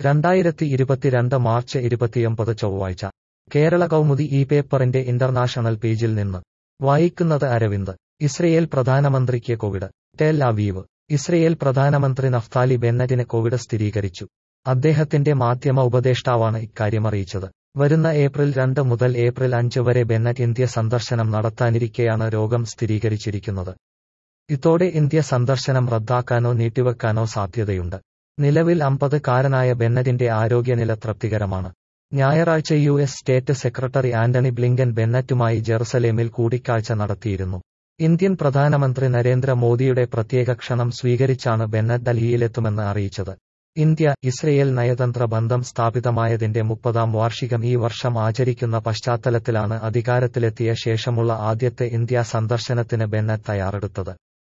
രണ്ടായിരത്തി ഇരുപത്തിരണ്ട് മാർച്ച് ഇരുപത്തിയൊമ്പത് ചൊവ്വാഴ്ച കേരള കൗമുദി ഈ പേപ്പറിന്റെ ഇന്റർനാഷണൽ പേജിൽ നിന്ന് വായിക്കുന്നത് അരവിന്ദ് ഇസ്രയേൽ പ്രധാനമന്ത്രിക്ക് കോവിഡ് ടെൽ അവീവ് ഇസ്രയേൽ പ്രധാനമന്ത്രി നഫ്താലി ബെന്നറ്റിന് കോവിഡ് സ്ഥിരീകരിച്ചു അദ്ദേഹത്തിന്റെ മാധ്യമ ഉപദേഷ്ടാവാണ് ഇക്കാര്യമറിയിച്ചത് വരുന്ന ഏപ്രിൽ രണ്ട് മുതൽ ഏപ്രിൽ അഞ്ച് വരെ ബെന്നറ്റ് ഇന്ത്യ സന്ദർശനം നടത്താനിരിക്കെയാണ് രോഗം സ്ഥിരീകരിച്ചിരിക്കുന്നത് ഇതോടെ ഇന്ത്യ സന്ദർശനം റദ്ദാക്കാനോ നീട്ടിവെക്കാനോ സാധ്യതയുണ്ട് നിലവിൽ അമ്പത് കാരനായ ബെന്നറ്റിന്റെ ആരോഗ്യനില തൃപ്തികരമാണ് ഞായറാഴ്ച U S state secretary Antony Blinken ബെന്നറ്റുമായി ജെറുസലേമിൽ കൂടിക്കാഴ്ച നടത്തിയിരുന്നു ഇന്ത്യൻ പ്രധാനമന്ത്രി നരേന്ദ്ര മോദിയുടെ പ്രത്യേക ക്ഷണം സ്വീകരിച്ചാണ് ബെന്നറ്റ് ഡൽഹിയിലെത്തുമെന്ന് അറിയിച്ചത് ഇന്ത്യ ഇസ്രയേൽ നയതന്ത്ര ബന്ധം സ്ഥാപിതമായതിന്റെ മുപ്പതാം വാർഷികം ഈ വർഷം ആചരിക്കുന്ന പശ്ചാത്തലത്തിലാണ് അധികാരത്തിലെത്തിയ ശേഷമുള്ള ആദ്യത്തെ ഇന്ത്യാ സന്ദർശനത്തിന് ബെന്നറ്റ് തയ്യാറെടുത്തത്